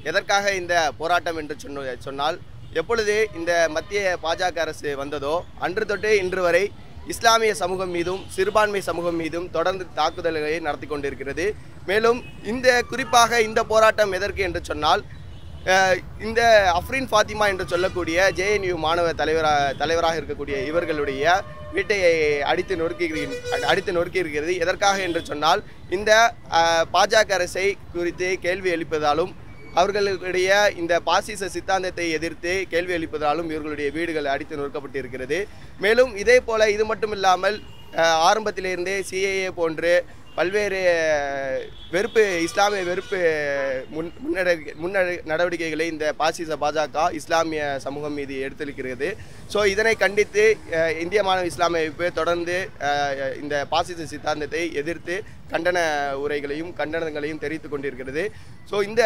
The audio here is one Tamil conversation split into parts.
எதற்காக இந்த போராட்டம் என்று சொன்ன சொன்னால் எப்பொழுது இந்த மத்திய பாஜக அரசு வந்ததோ அன்று தொட்டு இன்று வரை இஸ்லாமிய சமூகம் மீதும் சிறுபான்மை சமூகம் மீதும் தொடர்ந்து தாக்குதல்களை நடத்தி கொண்டிருக்கிறது மேலும் இந்த குறிப்பாக இந்த போராட்டம் எதற்கு என்று சொன்னால் அஹ், இந்த அஃப்ரின் ஃபாத்திமா என்று சொல்லக்கூடிய ஜேஎன்யூ மாணவ தலைவராக தலைவராக இருக்கக்கூடிய இவர்களுடைய வீட்டை அடித்து நொறுக்கி அடித்து நொறுக்கி இருக்கிறது எதற்காக என்று சொன்னால் இந்த அஹ், பாஜக அரசை குறித்து கேள்வி எழுப்பதாலும் அவர்களுடைய இந்த பாசிச சித்தாந்தத்தை எதிர்த்து கேள்வி எழுப்பதாலும் இவர்களுடைய வீடுகள் அடித்து நொறுக்கப்பட்டு இருக்கிறது மேலும் இதே போல இது மட்டும் இல்லாமல் அஹ், ஆரம்பத்திலிருந்தே சிஏஏ போன்று பல்வேறு அஹ், வெறுப்பு இஸ்லாமிய வெறுப்பு முன் முன்னெடு முன்னெடு நடவடிக்கைகளை இந்த பாசிச பாஜக இஸ்லாமிய சமூகம் மீது எடுத்திருக்கிறது ஸோ இதனை கண்டித்து அஹ், இந்திய மாணவ இஸ்லாமிய அமைப்பு தொடர்ந்து அஹ், இந்த பாசிச சித்தாந்தத்தை எதிர்த்து கண்டன உரைகளையும் கண்டனங்களையும் தெரிவித்துக் கொண்டிருக்கிறது ஸோ இந்த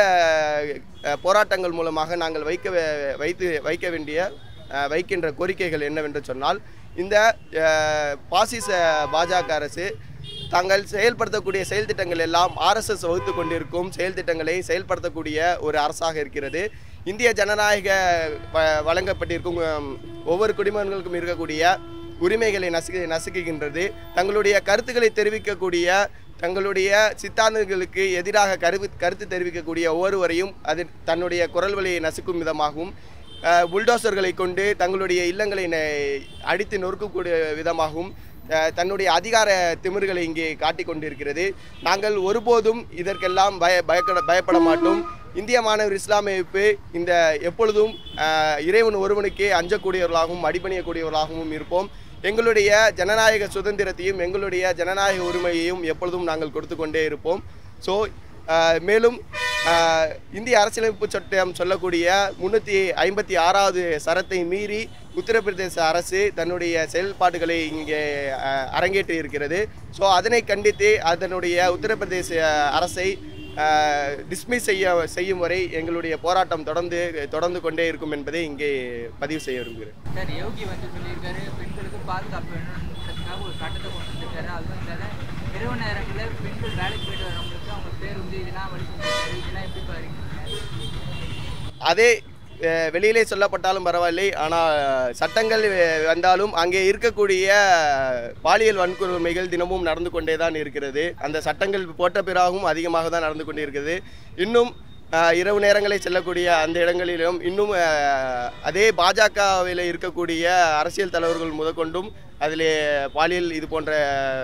அஹ், போராட்டங்கள் மூலமாக நாங்கள் வைக்க வே- வைத்து வைக்க வேண்டிய அஹ், வைக்கின்ற கோரிக்கைகள் என்னவென்று சொன்னால் இந்த அஹ், பாசிச பாஜக அரசு தாங்கள் செயல்படுத்தக்கூடிய செயல் திட்டங்கள் எல்லாம் ஆர்எஸ்எஸ் வகுத்து கொண்டிருக்கும் செயல் திட்டங்களை செயல்படுத்தக்கூடிய ஒரு அரசாக இருக்கிறது இந்திய ஜனநாயக வ- வழங்கப்பட்டிருக்கும் உம், ஒவ்வொரு குடிமகன்களுக்கும் இருக்கக்கூடிய உரிமைகளை நசுக்கு நசுக்குகின்றது தங்களுடைய கருத்துக்களை தெரிவிக்கக்கூடிய தங்களுடைய சித்தாந்தங்களுக்கு எதிராக கருவு கருத்து தெரிவிக்கக்கூடிய ஒவ்வொருவரையும் அது தன்னுடைய குரல் வழியை நசுக்கும் விதமாகவும் அஹ், புல்டோசர்களை கொண்டு தங்களுடைய இல்லங்களை ந- அடித்து நொறுக்கக்கூடிய விதமாகவும் அஹ், தன்னுடைய அதிகார திமிர்களை இங்கே காட்டிக் கொண்டிருக்கிறது நாங்கள் ஒருபோதும் இதற்கெல்லாம் பய பயப்பட பயப்பட மாட்டோம் இந்திய மாணவர் இஸ்லாமிய அமைப்பு இந்த எப்பொழுதும் அஹ், இறைவன் ஒருவனுக்கே அஞ்சக்கூடியவர்களாகவும் அடிபணியக்கூடியவர்களாகவும் இருப்போம் எங்களுடைய ஜனநாயக சுதந்திரத்தையும் எங்களுடைய ஜனநாயக உரிமையையும் எப்பொழுதும் நாங்கள் கொடுத்து கொண்டே இருப்போம் ஸோ மேலும் அஹ், இந்திய அரசியலமைப்பு சட்டம் சொல்லக்கூடிய முன்னூற்றி ஐம்பத்தி ஆறாவது சரத்தை மீறி உத்தரப்பிரதேச அரசு தன்னுடைய செயல்பாடுகளை இங்கே அஹ், அரங்கேற்றி இருக்கிறது ஸோ அதனை கண்டித்து அதனுடைய உத்தரப்பிரதேச அரசை டிஸ்மிஸ் செய்ய செய்யும் வரை எங்களுடைய போராட்டம் தொடர்ந்து தொடர்ந்து கொண்டே இருக்கும் என்பதை இங்கே பதிவு செய்ய விரும்புகிறேன் சார் யோகி வந்து சொல்லியிருக்காரு பெண்களுக்கு பாதுகாப்பு வேணும்ன்றதுக்காக ஒரு சட்டத்தை கொண்டு வந்திருக்காரு அது வந்து இல்லாத இரவு நேரங்களில் பெண்கள் வேலைக்கு போயிட்டு வரவங்களுக்கு அவங்க பேருந்து இதெல்லாம் வழி செஞ்சிருக்காரு இதெல்லாம் எப்படி பாருங்க அதே அஹ், வெளியிலே சொல்லப்பட்டாலும் பரவாயில்லை ஆனால் சட்டங்கள் அஹ், வந்தாலும் அங்கே இருக்கக்கூடிய பாலியல் வன்கொடுமைகள் தினமும் நடந்து கொண்டே தான் இருக்கிறது அந்த சட்டங்கள் போட்ட பிறகும் அதிகமாக தான் நடந்து கொண்டே இருக்கிறது இன்னும் அஹ், இரவு நேரங்களில் செல்லக்கூடிய அந்த இடங்களிலும் இன்னும் அஹ், அதே பாஜகவில் இருக்கக்கூடிய அரசியல் தலைவர்கள் முதற்கொண்டும் அதிலே பாலியல் இது போன்ற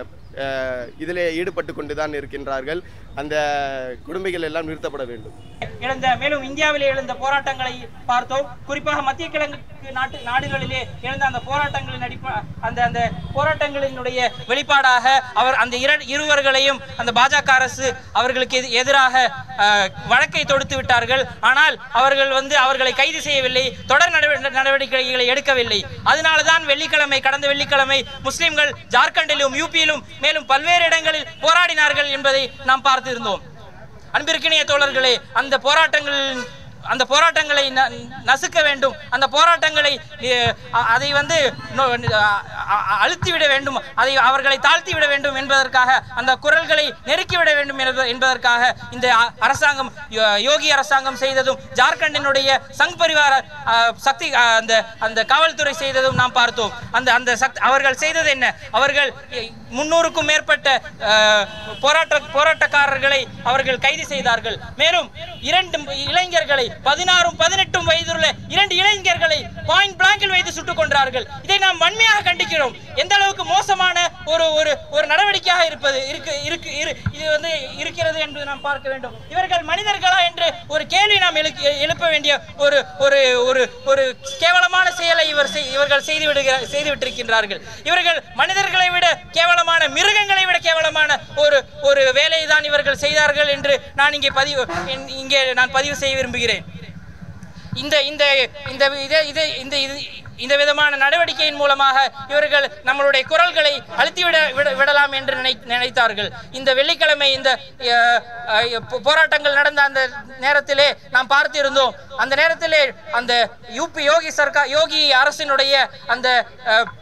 அஹ், இதிலே ஈடுபட்டு கொண்டு தான் இருக்கின்றார்கள் அந்த கொடுமைகள் எல்லாம் நிறுத்தப்பட வேண்டும் எழுந்த மேலும் இந்தியாவிலே எழுந்த போராட்டங்களை பார்த்தோம் குறிப்பாக மத்திய கிழக்கு நாட்டு நாடுகளிலே எழுந்த அந்த போராட்டங்களின் அடிப்ப அந்த அந்த போராட்டங்களினுடைய வெளிப்பாடாக அவர் அந்த இர இருவர்களையும் அந்த பாஜக அரசு அவர்களுக்கு எதி- எதிராக அஹ், வழக்கை தொடுத்து விட்டார்கள் ஆனால் அவர்கள் வந்து அவர்களை கைது செய்யவில்லை தொடர் நடவ- நடவடிக்கைகளை எடுக்கவில்லை அதனால தான் வெள்ளிக்கிழமை கடந்த வெள்ளிக்கிழமை முஸ்லிம்கள் ஜார்க்கண்டிலும் யூபியிலும் மேலும் பல்வேறு இடங்களில் போராடினார்கள் என்பதை நாம் பார்த்திருந்தோம் அன்பிற்கினிய தோழர்களே அந்த போராட்டங்கள் அந்த போராட்டங்களை ந- நசுக்க வேண்டும் அந்த போராட்டங்களை அஹ், அ- அதை வந்து நொ- அ- அ- அழுத்திவிட வேண்டும் அதை அவர்களை தாழ்த்திவிட வேண்டும் என்பதற்காக அந்த குரல்களை நெருக்கிவிட வேண்டும் என்ப- என்பதற்காக இந்த அ- அரசாங்கம் யோ- யோகி அரசாங்கம் செய்ததும் ஜார்க்கண்டினுடைய சங் பரிவார அஹ், சக்தி அஹ், அந்த அந்த காவல்துறை செய்ததும் நாம் பார்த்தோம் அந்த அந்த சக்தி அவர்கள் செய்தது என்ன அவர்கள் முன்னூறுக்கும் மேற்பட்ட அஹ், போராட்ட போராட்டக்காரர்களை அவர்கள் கைது செய்தார்கள் மேலும் இரண்டு இளைஞர்களை பதினாறும் பதினெட்டும் வயதுள்ள இரண்டு இளைஞர்களை பாயிண்ட் பிளாங்கில் வைத்து சுட்டுக் கொன்றார்கள் இதை நாம் வன்மையாக கண்டிக்கிறோம் எந்த அளவுக்கு மோசமான ஒரு ஒரு ஒரு நடவடிக்கையாக இருப்பது இருக்கு இருக்கு இரு இது வந்து இருக்கிறது என்று நாம் பார்க்க வேண்டும் இவர்கள் மனிதர்களா என்று ஒரு கேள்வி நாம் எழுக்க எழுப்ப வேண்டிய ஒரு ஒரு ஒரு ஒரு கேவலமான செயலை இவர் செய்- இவர்கள் செய்து விடுகிற செய்து விட்டிருக்கின்றார்கள் இவர்கள் மனிதர்களை விட கேவலமான மிருகங்களை விட கேவலமான ஒரு ஒரு வேலையை தான் இவர்கள் செய்தார்கள் என்று நான் இங்கே பதிவு இன்- இங்கே நான் பதிவு செய்ய விரும்புகிறேன் இந்த இந்த இந்த இதை இதை இந்த இது இந்த விதமான நடவடிக்கையின் மூலமாக இவர்கள் நம்மளுடைய குரல்களை அழுத்திவிட விட விடலாம் என்று நினை நினைத்தார்கள் இந்த வெள்ளிக்கிழமை இந்த அஹ், அஹ், போ- போராட்டங்கள் நடந்த அந்த நேரத்திலே நாம் பார்த்திருந்தோம் அந்த நேரத்திலே அந்த யூபி யோகி சர்க்கார் யோகி அரசினுடைய அந்த அஹ்,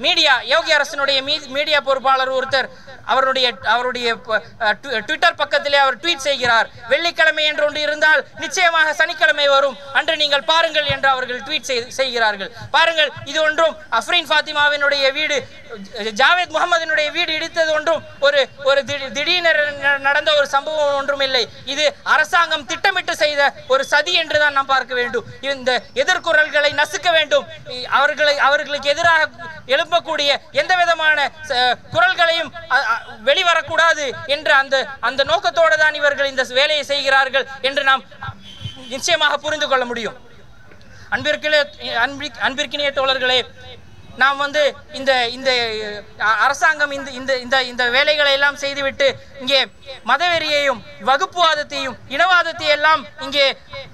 மீடியா யோகி அரசனுடைய மீ- மீடியா பொறுப்பாளர் ஒருத்தர் அவருடைய அவருடைய ப- அஹ், ட்வி- ட்விட்டர் பக்கத்திலே அவர் ட்வீட் செய்கிறார் வெள்ளிக்கிழமை என்று ஒன்று இருந்தால் நிச்சயமாக சனிக்கிழமை வரும் அன்று நீங்கள் பாருங்கள் என்று அவர்கள் ட்வீட் செய்- செய்கிறார்கள் பாருங்கள் இது ஒன்றும் அஃப்ரீன் ஃபாத்திமாவினுடைய வீடு ஜ- ஜாவேத் முகமதினுடைய வீடு இடித்தது ஒன்றும் ஒரு ஒரு திடீ- திடீரென ந- நடந்த ஒரு சம்பவம் ஒன்றும் இல்லை இது அரசாங்கம் திட்டமிட்டு செய்த ஒரு சதி என்று தான் நாம் பார்க்க வேண்டும் இந்த எதிர்குரல்களை நசுக்க வேண்டும் இ- அவர்களை அவர்களுக்கு எதிராக எழுப்பக்கூடிய எந்த விதமான ச- குரல்களையும் அ- அ- வெளிவரக்கூடாது என்ற அந்த அந்த நோக்கத்தோடு தான் இவர்கள் இந்த வேலையை செய்கிறார்கள் என்று நாம் நிச்சயமாக புரிந்து கொள்ள முடியும் அன்பிற்கிலே அன்பி அன்பிற்கினிய தோழர்களே நாம் வந்து இந்த இந்த அ- அரசாங்கம் இந்த இந்த இந்த இந்த வேலைகளை எல்லாம் செய்துவிட்டு இங்கே மதவெறியையும் வகுப்புவாதத்தையும் இனவாதத்தையும் எல்லாம் இங்கே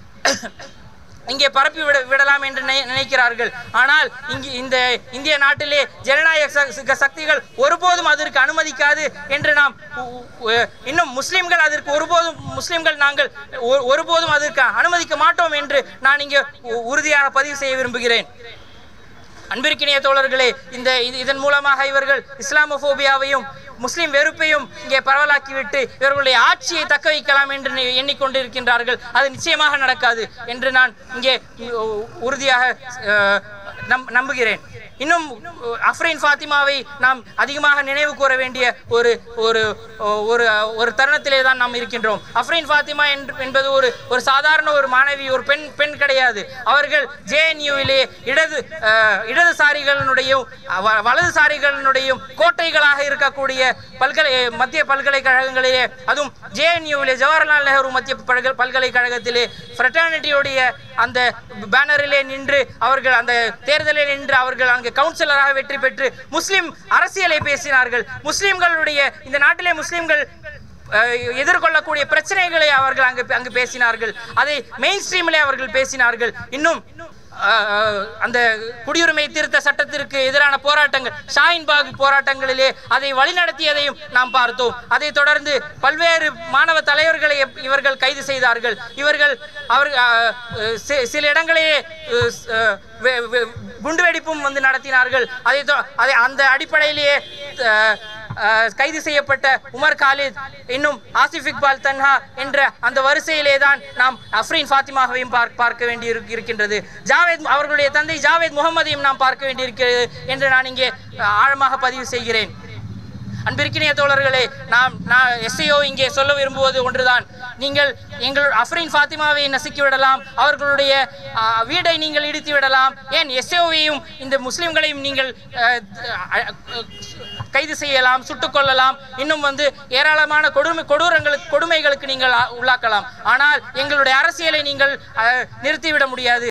இங்கே பரப்பி விட விடலாம் என்று நினை- நினைக்கிறார்கள் ஆனால் இங்கு இந்த இந்திய நாட்டிலே ஜனநாயக ச- ச- சக்திகள் ஒருபோதும் அதற்கு அனுமதிக்காது என்று நாம் உ- உ- இன்னும் முஸ்லிம்கள் அதற்கு ஒருபோதும் முஸ்லிம்கள் நாங்கள் ஒ- ஒருபோதும் அதற்கு அனுமதிக்க மாட்டோம் என்று நான் இங்கே உ- உறுதியாக பதிவு செய்ய விரும்புகிறேன் அன்பிற்கினிய தோழர்களே இந்த இது- இதன் மூலமாக இவர்கள் இஸ்லாமோபோபியாவையும் முஸ்லிம் வெறுப்பையும் இங்கே பரவலாக்கிவிட்டு இவர்களுடைய ஆட்சியை தக்க வைக்கலாம் என்று நி- எண்ணிக்கொண்டிருக்கின்றார்கள் அது நிச்சயமாக நடக்காது என்று நான் இங்கே உ- உறுதியாக அஹ், நம் நம்புகிறேன் இன்னும் அஹ், அஃப்ரீன் ஃபாத்திமாவை நாம் அதிகமாக நினைவு கூற வேண்டிய ஒரு ஒரு ஒரு ஒரு தருணத்திலே தான் நாம் இருக்கின்றோம் அஃப்ரீன் ஃபாத்திமா என்று- என்பது ஒரு ஒரு சாதாரண ஒரு மாணவி ஒரு பெண் பெண் கிடையாது அவர்கள் ஜேஎன்யூவிலே இடது அஹ், இடதுசாரிகளினுடையும் வ- வலதுசாரிகளினுடையும் கோட்டைகளாக இருக்கக்கூடிய பல்கலை மத்திய பல்கலைக்கழகங்களிலே அதுவும் ஜேஎன்யூவிலே ஜவஹர்லால் நேரு மத்திய பல்கலை பல்கலைக்கழகத்திலே ஃப்ரெட்டர்னிட்டியுடைய அந்த பேனரிலே நின்று அவர்கள் அந்த தேர்தலில் நின்று அவர்கள் அங்கு கவுன்சிலராக வெற்றி பெற்று முஸ்லிம் அரசியலை பேசினார்கள் முஸ்லிம்களுடைய இந்த நாட்டிலே முஸ்லிம்கள் அஹ், எதிர்கொள்ளக்கூடிய பிரச்சனைகளை அவர்கள் அங்கு அங்கு பேசினார்கள் அதை மெயின் ஸ்ட்ரீமிலே அவர்கள் பேசினார்கள் இன்னும் அஹ், அஹ், அந்த குடியுரிமை திருத்த சட்டத்திற்கு எதிரான போராட்டங்கள் ஷாயின்பாக் போராட்டங்களிலே அதை வழிநடத்தியதையும் நாம் பார்த்தோம் அதைத் தொடர்ந்து பல்வேறு மாணவ தலைவர்களை இப்- இவர்கள் கைது செய்தார்கள் இவர்கள் அவர் அஹ், அஹ், சி- சில இடங்களிலே அஹ், ஸ்- அஹ், வெ- வெ- குண்டுவெடிப்பும் வந்து நடத்தினார்கள் அதை தொ- அதை அந்த அடிப்படையிலேயே அஹ், அஹ், கைது செய்யப்பட்ட உமர் காலித் இன்னும் ஆசிஃப் இக்பால் தன்ஹா என்ற அந்த வரிசையிலே தான் நாம் அஃப்ரீன் ஃபாத்திமாவையும் பார்க்க பார்க்க வேண்டி இருக்கு- இருக்கின்றது ஜாவேத் அவர்களுடைய தந்தை ஜாவேத் முகமதையும் நாம் பார்க்க வேண்டியிருக்கிறது என்று நான் இங்கே அஹ், ஆழமாக பதிவு செய்கிறேன் அன்பிற்கினிய தோழர்களே நாம் நான் எஸ்ஐஓ இங்கே சொல்ல விரும்புவது ஒன்றுதான் நீங்கள் எங்கள் அஃப்ரீன் ஃபாத்திமாவை நசுக்கி விடலாம் அவர்களுடைய ஆ, வீடை நீங்கள் இடித்து விடலாம் ஏன் எஸ்ஐஓவையும் இந்த முஸ்லிம்களையும் நீங்கள் அஹ், அஹ், கைது செய்யலாம் சுட்டுக் கொள்ளலாம் இன்னும் வந்து ஏராளமான கொடுமை கொடூரங்களுக்கு கொடுமைகளுக்கு நீங்கள் ஆ- உள்ளாக்கலாம் ஆனால் எங்களுடைய அரசியலை நீங்கள் அஹ், நிறுத்திவிட முடியாது